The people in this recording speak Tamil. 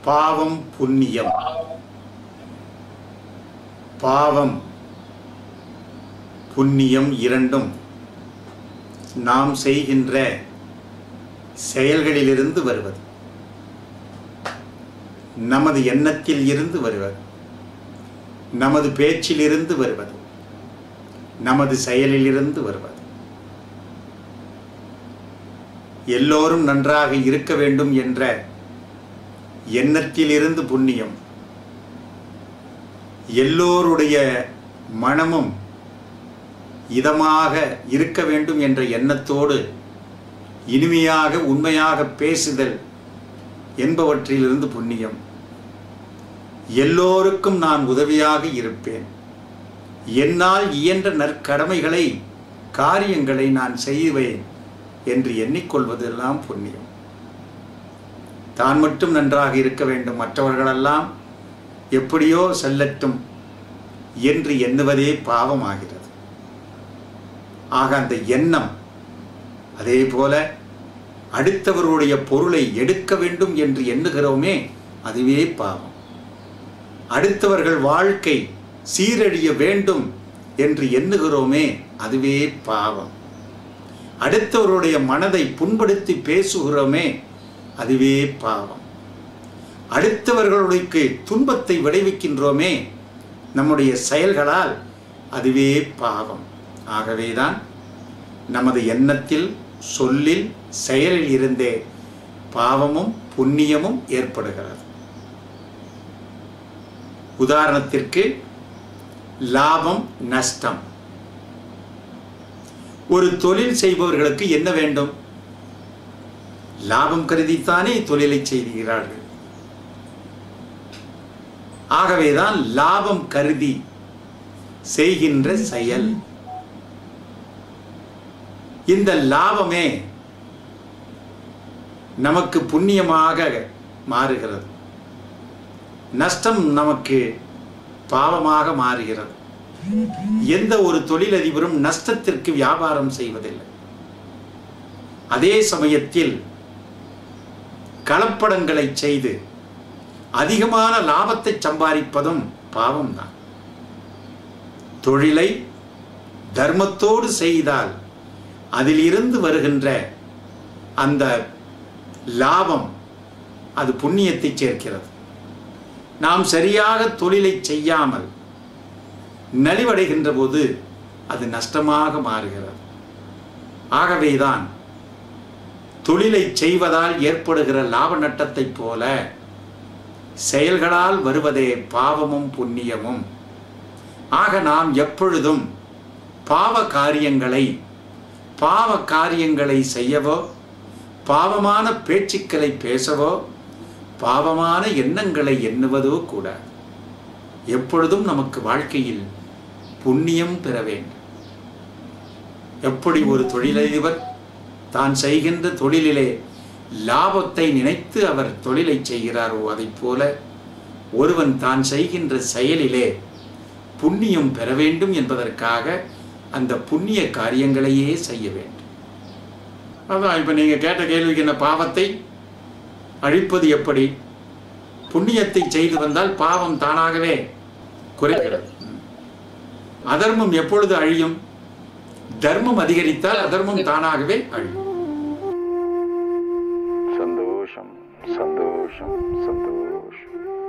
பாவம் புண்ணியம் பாவம் புண்ணியம் இரண்டும் நாம் செய்கின்ற செயல்களிலிருந்து வருவது நமது எண்ணத்தில் இருந்து வருவது நமது பேச்சிலிருந்து வருவது நமது செயலிலிருந்து வருவது எல்லோரும் நன்றாக இருக்க வேண்டும் என்ற எண்ணத்திலிருந்து புண்ணியம் எல்லோருடைய மனமும் இதமாக இருக்க வேண்டும் என்ற எண்ணத்தோடு இனிமையாக உண்மையாக பேசுதல் என்பவற்றிலிருந்து புண்ணியம் எல்லோருக்கும் நான் உதவியாக இருப்பேன் என்னால் இயன்ற நற்கடமைகளை காரியங்களை நான் செய்வேன் என்று எண்ணிக்கொள்வதெல்லாம் புண்ணியம் தான் மட்டும் நன்றாக இருக்க வேண்டும் மற்றவர்களெல்லாம் எப்படியோ செல்லட்டும் என்று எண்ணுவதே பாவமாகிறது ஆக அந்த எண்ணம் அதே போல அடுத்தவருடைய பொருளை எடுக்க வேண்டும் என்று எண்ணுகிறோமே அதுவே பாவம் அடுத்தவர்கள் வாழ்க்கை சீரழிய வேண்டும் என்று எண்ணுகிறோமே அதுவே பாவம் அடுத்தவருடைய மனதை புண்படுத்தி பேசுகிறோமே அதுவே பாவம் அடுத்தவர்களுக்கு துன்பத்தை விளைவிக்கின்றோமே நம்முடைய செயல்களால் அதுவே பாவம் ஆகவேதான் நமது எண்ணத்தில் சொல்லில் செயலில் இருந்தே பாவமும் புண்ணியமும் ஏற்படுகிறது உதாரணத்திற்கு லாபம் நஷ்டம் ஒரு தொழில் செய்பவர்களுக்கு என்ன வேண்டும் லாபம் கருதித்தானே தொழிலை செய்கிறார்கள் ஆகவேதான் லாபம் கருதி செய்கின்ற செயல் இந்த லாபமே நமக்கு புண்ணியமாக மாறுகிறது நஷ்டம் நமக்கு பாவமாக மாறுகிறது எந்த ஒரு தொழிலதிபரும் நஷ்டத்திற்கு வியாபாரம் செய்வதில்லை அதே சமயத்தில் கலப்படங்களை செய்து அதிகமான லாபத்தை சம்பாதிப்பதும் பாவம்தான் தொழிலை தர்மத்தோடு செய்தால் அதில் இருந்து வருகின்ற அந்த லாபம் அது புண்ணியத்தை சேர்க்கிறது நாம் சரியாக தொழிலை செய்யாமல் நலிவடைகின்ற போது அது நஷ்டமாக மாறுகிறது ஆகவேதான் தொழிலை செய்வதால் ஏற்படுகிற லாப நட்டத்தைப் போல செயல்களால் வருவதே பாவமும் புண்ணியமும் ஆக நாம் எப்பொழுதும் பாவ காரியங்களை பாவ காரியங்களை செய்யவோ பாவமான பேச்சுக்களை பேசவோ பாவமான எண்ணங்களை எண்ணுவதோ கூட எப்பொழுதும் நமக்கு வாழ்க்கையில் புண்ணியம் பெற வேண்டும் எப்படி ஒரு தொழிலதிபர் தான் செய்கின்ற தொழிலிலே லாபத்தை நினைத்து அவர் தொழிலை செய்கிறாரோ அதைப் போல ஒருவன் தான் செய்கின்ற செயலிலே புண்ணியம் பெற வேண்டும் என்பதற்காக அந்த புண்ணிய காரியங்களையே செய்ய வேண்டும் அதான் இப்போ நீங்கள் கேட்ட கேள்விக்கு என்ன பாவத்தை அழிப்பது எப்படி புண்ணியத்தை செய்து வந்தால் பாவம் தானாகவே குறைகிறது அதர்மம் எப்பொழுது அழியும் தர்மம் அதிகரித்தால் அதர்மம் தானாகவே அழியும் சந்தோஷம் சந்தோஷம் சந்தோஷம்